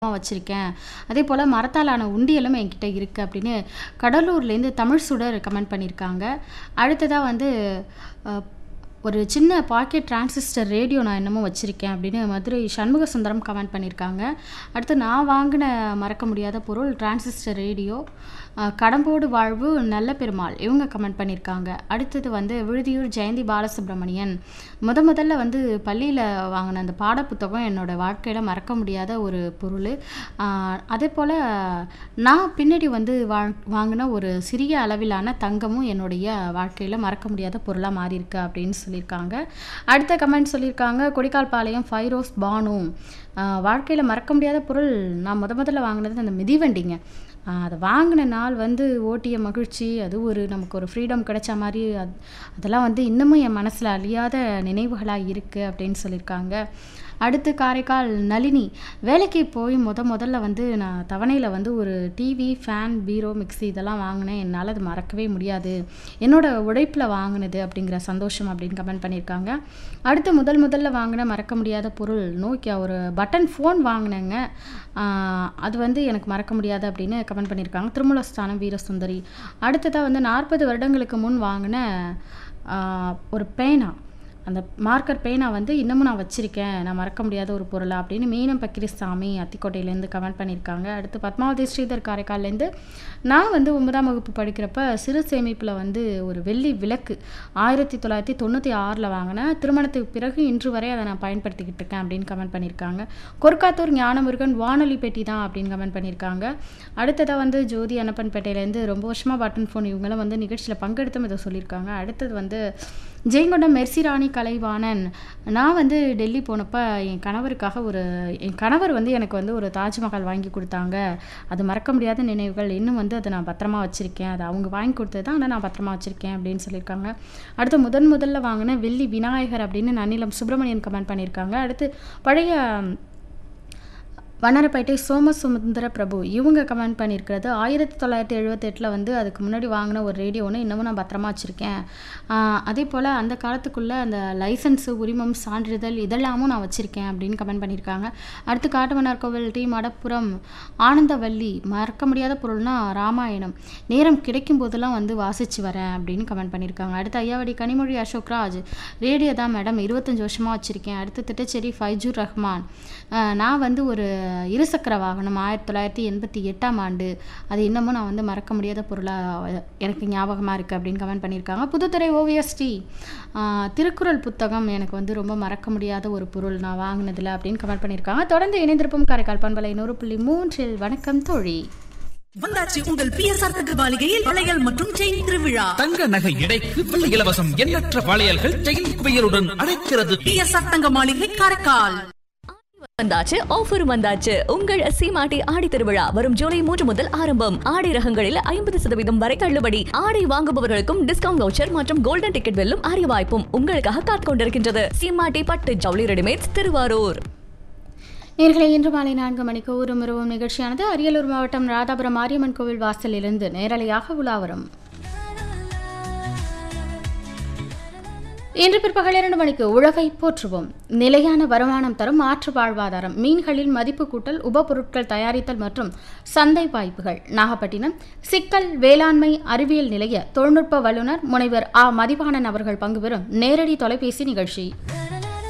வச்சிருக்கேன். அதேபோல மரத்தாலான உண்டியலும் என்கிட்ட இருக்கு அப்படின்னு கடலூர்லேருந்து தமிழ் சுடர் கமெண்ட் பண்ணியிருக்காங்க. அடுத்ததா வந்து அ ஒரு சின்ன பாக்கெட் டிரான்சிஸ்டர் ரேடியோ நான் இன்னமும் வச்சிருக்கேன் அப்படின்னு மதுரை சண்முக சுந்தரம் கமெண்ட் பண்ணியிருக்காங்க. அடுத்து நான் வாங்கின மறக்க முடியாத பொருள் டிரான்சிஸ்டர் ரேடியோ. அ கடம்போடு வாழ்வு நல்ல பெருமாள் இவங்க கமெண்ட் பண்ணியிருக்காங்க. அடுத்தது வந்து விழுதியூர் ஜெயந்தி பாலசுப்ரமணியன். முத முதல்ல வந்து பள்ளியில வாங்கின அந்த பாடப்புத்தகம் என்னோட வாழ்க்கையில மறக்க முடியாத ஒரு பொருளு. அ அதேபோல நான் பின்னாடி வந்து வாழ் வாங்கின ஒரு சிறிய அளவிலான தங்கமும் என்னுடைய வாழ்க்கையில மறக்க முடியாத பொருளா மாறியிருக்கு அப்படின்னு சொல்லியிருக்காங்க. அடுத்த கமெண்ட் சொல்லியிருக்காங்க கொடிக்கால்பாளையம் ஃபைரோஸ் பானு. அ வாழ்க்கையில மறக்க முடியாத பொருள் நான் முத முதல்ல வாங்கினது அந்த மிதிவண்டிங்க. அ அத வாங்கின நாள் வந்து ஓட்டிய மகிழ்ச்சி, அது ஒரு நமக்கு ஒரு ஃப்ரீடம் கிடைச்ச மாரி அத் அதெல்லாம் வந்து இன்னமும் என் மனசுல அழியாத நினைவுகளா இருக்கு அப்படின்னு சொல்லியிருக்காங்க. அடுத்து காரைக்கால் நளினி. வேலைக்கு போய் மொத முதல்ல வந்து நான் தவணையில வந்து ஒரு டிவி, ஃபேன், பீரோ, மிக்ஸி இதெல்லாம் வாங்கினேன். என்னால அது மறக்கவே முடியாது. என்னோட உழைப்புல வாங்கினது அப்படிங்கிற சந்தோஷம் அப்படின்னு கமெண்ட் பண்ணியிருக்காங்க. அடுத்து முதல் முதல்ல வாங்கின மறக்க முடியாத பொருள் நோக்கியா ஒரு பட்டன் ஃபோன் வாங்கினேங்க. அ அது வந்து எனக்கு மறக்க முடியாது அப்படின்னு கமெண்ட் பண்ணியிருக்காங்க. திருமூலஸ்தானம் வீரசுந்தரி. அடுத்ததா வந்து 40 வருடங்களுக்கு முன் வாங்கின அ ஒரு பேனா. அந்த மார்க்கர் பேனா வந்து இன்னமும் நான் வச்சிருக்கேன். நான் மறக்க முடியாத ஒரு பொருளா அப்படின்னு மீனம் பக்கிரிசாமி அத்திக்கோட்டையிலேருந்து கமெண்ட் பண்ணியிருக்காங்க. அடுத்து பத்மாவதி ஸ்ரீதர் காரைக்கால்லேருந்து நான் வந்து 9ஆம் வகுப்பு படிக்கிறப்ப சிறு சேமிப்புல வந்து ஒரு வெள்ளி விளக்கு 1996ல வாங்கினேன். திருமணத்துக்கு பிறகு இன்று வரை அத நான் பயன்படுத்திக்கிட்டு இருக்கேன் அப்படின்னு கமெண்ட் பண்ணியிருக்காங்க. கொருக்காத்தூர் ஞானமுருகன் வானொலி பெட்டி தான் அப்படின்னு கமெண்ட் பண்ணியிருக்காங்க. அடுத்ததா வந்து ஜோதி அன்னப்பன்பேட்டையிலேருந்து ரொம்ப வருஷமா பட்டன் ஃபோன் இவங்கலாம் வந்து நிகழ்ச்சியில பங்கெடுத்தும் இத சொல்லியிருக்காங்க. அடுத்தது வந்து ஜெயங்கொண்டம் மெர்சிராணி கலைவாணன். நான் வந்து டெல்லி போனப்ப என் கணவருக்காக ஒரு என் கணவர் வந்து எனக்கு வந்து ஒரு தாஜ்மஹால் வாங்கி குடுத்தாங்க. அது மறக்க முடியாத நினைவுகள். இன்னும் வந்து அத நான் பத்திரமா வச்சிருக்கேன். அது அவங்க வாங்கி குடுத்தது தான். ஆனா நான் பத்திரமா வச்சிருக்கேன் அப்படின்னு சொல்லியிருக்காங்க. அடுத்து முதன் முதல்ல வாங்கின வெள்ளி விநாயகர் அப்படின்னு நன்னிலம் சுப்பிரமணியன் கமெண்ட் பண்ணியிருக்காங்க. அடுத்து பழைய வண்ணாரப்பேட்டை சோமசுந்தர பிரபு இவங்க கமெண்ட் பண்ணியிருக்கிறது 1978ல வந்து அதுக்கு முன்னாடி வாங்கின ஒரு ரேடியோ ஒண்ணு இன்னமும் நான் பத்திரமா வச்சிருக்கேன். அ அதேபோல அந்த காலத்துக்குள்ள அந்த லைசென்ஸ், உரிமம், சான்றிதழ் இதெல்லாமும் நான் வச்சிருக்கேன் அப்படின்னு கமெண்ட் பண்ணியிருக்காங்க. அடுத்து காட்டுமன்னார்கோவில் டி. மடப்புரம் ஆனந்தவல்லி. மறக்க முடியாத பொருள்னா ராமாயணம். நேரம் கிடைக்கும் போதெல்லாம் வந்து வாசிச்சு வரேன் அப்படின்னு கமெண்ட் பண்ணியிருக்காங்க. அடுத்து ஐயாவடி கனிமொழி அசோக்ராஜ். ரேடியோ தான் மேடம் 25 வருஷமா வச்சிருக்கேன். அடுத்து திட்டச்சேரி ஃபைஜூர் ரஹ்மான். அ நான் வந்து ஒரு இருசக்கர வாகனம் 1988ஆம் ஆண்டு. அது இன்னமும் நான் வந்து மறக்க முடியாத பொருளா எனக்கு ஞாபகமா இருக்கு அப்படின்னு கமெண்ட் பண்ணியிருக்காங்க. புதுத்துறை ஓவியஸ்ரீ. அ திருக்குறள் புத்தகம் எனக்கு வந்து ரொம்ப மறக்க முடியாத ஒரு பொருள் நான் வாங்கினதுல அப்படின்னு கமெண்ட் பண்ணியிருக்காங்க. தொடர்ந்து இணைந்திருப்போம் காரைக்கால் பண்பலை 100.3ல் வணக்கம் தோழி. வந்தாச்சு உங்கள் பிஎஸ்ஆர் தங்க மாளிகையில் வளையல் மற்றும் செயின் திருவிழா தங்க நகை எடைக்கு வெள்ளி இலவசம் எண்ணற்ற வளையல்கள் செயின் குவியலுடன் அழைக்கிறது பிஎஸ்ஆர் தங்க மாளிகை காரைக்கால் வந்தாச்சு ஆஃபர் வந்தாச்சு உங்கள் சீமாட்டி ஆடி திருவிழா வரும் ஜூலை மூன்று முதல் ஆரம்பம் ஆடை ரகங்களில் ஐம்பது சதவீதம் வரை தள்ளுபடி ஆடை வாங்குபவர்களுக்கும் டிஸ்கவுண்ட் வவுச்சர் மற்றும் கோல்டன் டிக்கெட் வெல்லும் அரிய வாய்ப்பும் உங்களுக்காக காத்துக் கொண்டிருக்கின்றது சீமாட்டி பட்டு ஜவுளி ரெடிமேட்ஸ் திருவாரூர் நேர்களை இன்று மாலை நான்கு மணிக்கு ஊரும் உருவும் நிகழ்ச்சியானது அரியலூர் மாவட்டம் ராதாபுரம் மாரியம்மன் கோவில் வாசலிலிருந்து நேரலையாக உலா வரும். இன்று பிற்பகல் இரண்டு மணிக்கு உழவை போற்றுவோம் நிலையான வருமானம் தரும் மாற்று வாழ்வாதாரம் மீன்களில் மதிப்பு கூட்டல் உப பொருட்கள் தயாரித்தல் மற்றும் சந்தை வாய்ப்புகள் நாகப்பட்டினம் சிக்கல் வேளாண்மை அறிவியல் நிலைய தொழில்நுட்ப வல்லுநர் முனைவர் ஆ மதிவாணன் அவர்கள் பங்குபெறும் நேரடி தொலைபேசி நிகழ்ச்சி